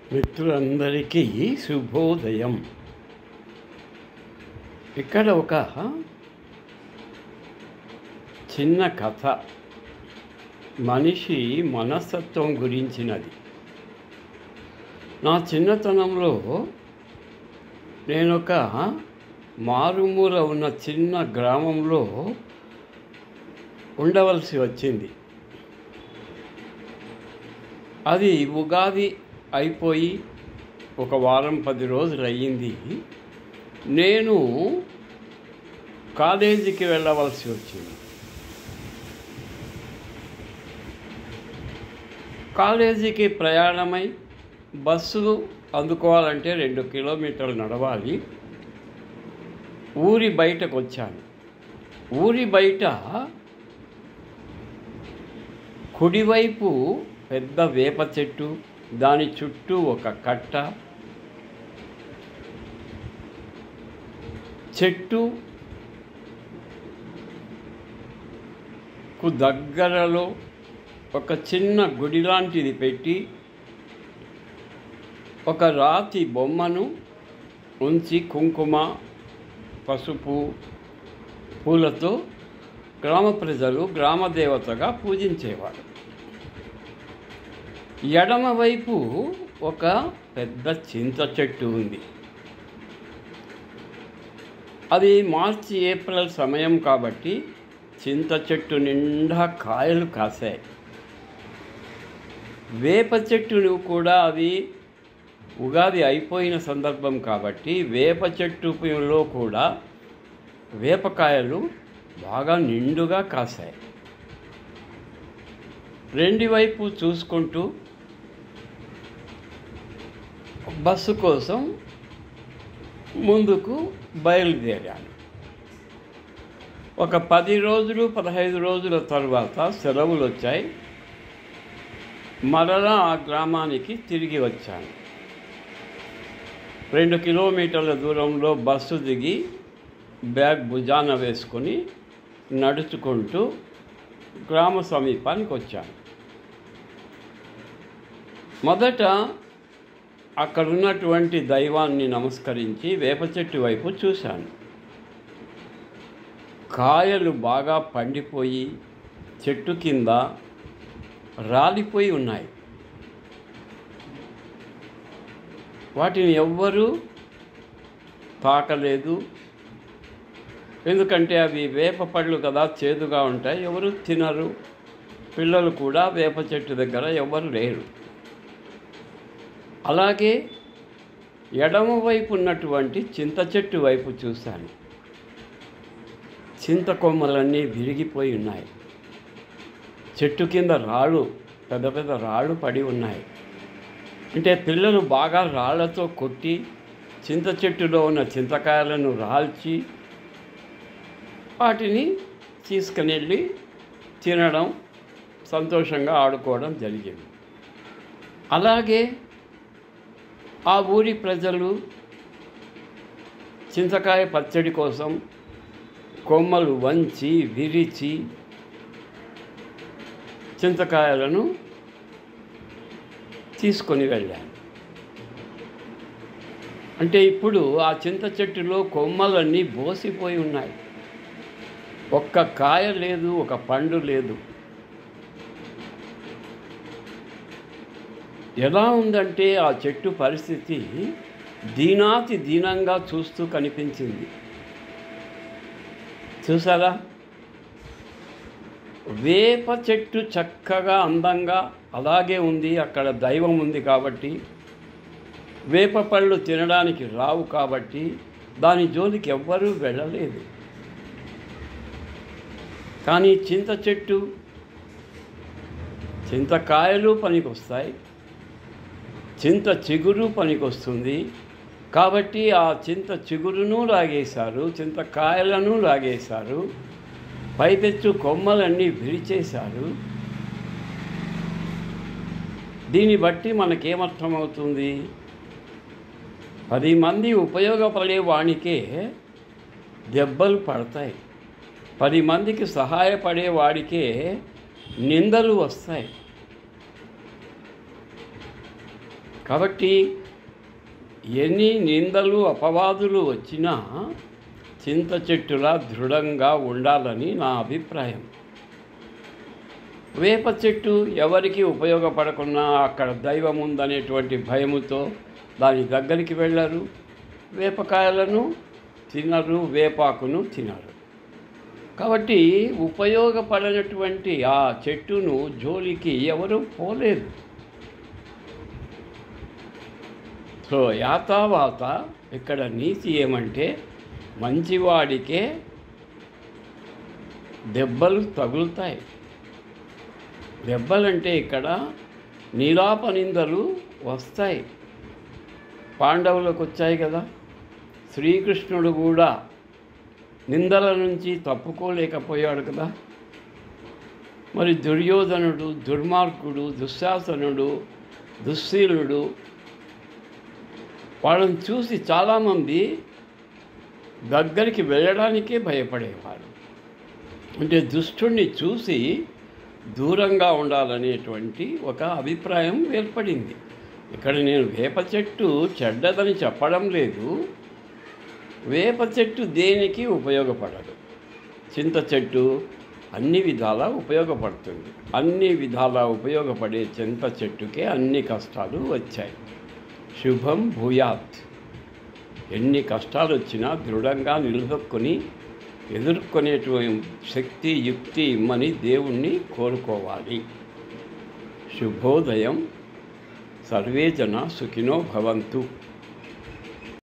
మిత్రులందరికీ శుభోదయం ఇక్కడ ఒక చిన్న కథ మనిషి మనస్తత్వం గురించినది నా చిన్నతనంలో నేనొక మారుమూల ఉన్న చిన్న గ్రామంలో ఉండవలసి వచ్చింది అది ఉగాది అయిపోయి ఒక వారం పది రోజులు అయ్యింది నేను కాలేజీకి వెళ్ళవలసి వచ్చింది కాలేజీకి ప్రయాణమై బస్సు అందుకోవాలంటే రెండు కిలోమీటర్లు నడవాలి ఊరి బయటకు వచ్చాను ఊరి బయట కుడివైపు పెద్ద వేప చెట్టు దాని చుట్టూ ఒక కట్ట చెట్టు కు దగ్గరలో ఒక చిన్న గుడి లాంటిది పెట్టి ఒక రాతి బొమ్మను ఉంచి కుంకుమ పసుపు పూలతో గ్రామ ప్రజలు గ్రామ దేవతగా పూజించేవారు ఎడమవైపు ఒక పెద్ద చింత చెట్టు ఉంది అది మార్చి ఏప్రిల్ సమయం కాబట్టి చింత చెట్టు నిండా కాయలు కాసాయి వేప చెట్టును కూడా అది ఉగాది అయిపోయిన సందర్భం కాబట్టి వేప చెట్టులో కూడా వేపకాయలు బాగా నిండుగా కాసాయి రెండు వైపు చూసుకుంటూ బస్సు కోసం ముందుకు బయలుదేరాను ఒక పది రోజులు పదహైదు రోజుల తర్వాత సెలవులు వచ్చాయి మరలా ఆ గ్రామానికి తిరిగి వచ్చాను రెండు కిలోమీటర్ల దూరంలో బస్సు దిగి బ్యాగ్ భుజాన వేసుకొని నడుచుకుంటూ గ్రామ సమీపానికి వచ్చాను మొదట అక్కడ ఉన్నటువంటి దైవాన్ని నమస్కరించి వేప చెట్టు వైపు చూశాను కాయలు బాగా పండిపోయి చెట్టు కింద రాలిపోయి ఉన్నాయి వాటిని ఎవ్వరూ తాకలేదు ఎందుకంటే అవి వేప పళ్ళు కదా చేదుగా ఉంటాయి ఎవరు తినరు పిల్లలు కూడా వేప చెట్టు దగ్గర ఎవరు లేరు అలాగే ఎడమ వైపు ఉన్నటువంటి చింత చెట్టు వైపు చూశాను చింత కొమ్మలన్నీ విరిగిపోయి ఉన్నాయి చెట్టు కింద రాళ్ళు పెద్ద పెద్ద రాళ్ళు పడి ఉన్నాయి అంటే పిల్లలు బాగా రాళ్లతో కొట్టి చింత చెట్టులో ఉన్న చింతకాయలను రాల్చి వాటిని తీసుకుని వెళ్ళి తినడం సంతోషంగా ఆడుకోవడం జరిగింది అలాగే ఆ ఊరి ప్రజలు చింతకాయ పచ్చడి కోసం కొమ్మలు వంచి విరిచి చింతకాయలను తీసుకొని వెళ్ళాను అంటే ఇప్పుడు ఆ చింత చెట్టులో కొమ్మలన్నీ బోసిపోయి ఉన్నాయి ఒక్క కాయ లేదు ఒక పండు లేదు ఎలా ఉందంటే ఆ చెట్టు పరిస్థితి దీనాతి దీనంగా చూస్తూ కనిపించింది చూసారా వేప చెట్టు చక్కగా అందంగా అలాగే ఉంది అక్కడ దైవం ఉంది కాబట్టి వేప పళ్ళు తినడానికి రావు కాబట్టి దాని జోలికి ఎవ్వరూ వెళ్ళలేదు కానీ చింత చెట్టు చింతకాయలు పనికొస్తాయి చింత చిగురు పనికొస్తుంది కాబట్టి ఆ చింత చిగురును లాగేశారు చింతకాయలను లాగేశారు పైపెచ్చు కొమ్మలన్నీ విరిచేశారు దీన్ని బట్టి మనకేమర్థమవుతుంది పది మంది ఉపయోగపడే వానికే దెబ్బలు పడతాయి పది మందికి సహాయపడే వాడికే నిందలు వస్తాయి కాబట్టి ఎన్ని నిందలు అపవాదులు వచ్చినా చింత చెట్టులా దృఢంగా ఉండాలని నా అభిప్రాయం వేప చెట్టు ఎవరికి ఉపయోగపడకున్నా అక్కడ దైవం ఉందనేటువంటి భయముతో దాని దగ్గరికి వెళ్ళరు వేపకాయలను తినరు వేపాకును తినరు కాబట్టి ఉపయోగపడనటువంటి ఆ చెట్టును జోలికి ఎవరు పోలేదు సో యాతావాత ఇక్కడ నీతి ఏమంటే మంచివాడికే దెబ్బలు తగులుతాయి దెబ్బలంటే ఇక్కడ నీలాపనిందలు వస్తాయి పాండవులకు వచ్చాయి కదా శ్రీకృష్ణుడు కూడా నిందల నుంచి తప్పుకోలేకపోయాడు కదా మరి దుర్యోధనుడు దుర్మార్గుడు దుశ్శాసనుడు దుశ్శీలుడు వాళ్ళని చూసి చాలామంది దగ్గరికి వెళ్ళడానికే భయపడేవారు అంటే దుష్టుణ్ణి చూసి దూరంగా ఉండాలనేటువంటి ఒక అభిప్రాయం ఏర్పడింది ఇక్కడ నేను వేప చెట్టు చెడ్డదని చెప్పడం లేదు వేప చెట్టు దేనికి ఉపయోగపడదు చింత చెట్టు అన్ని విధాలా ఉపయోగపడుతుంది అన్ని విధాలా ఉపయోగపడే చింత చెట్టుకే అన్ని కష్టాలు వచ్చాయి శుభం భూయాత్ ఎన్ని కష్టాలు వచ్చినా దృఢంగా నిలదొక్కుని ఎదుర్కొనేటువంటి శక్తి యుక్తి ఇమ్మని దేవుణ్ణి కోరుకోవాలి శుభోదయం సర్వే జన సుఖినో భవంతు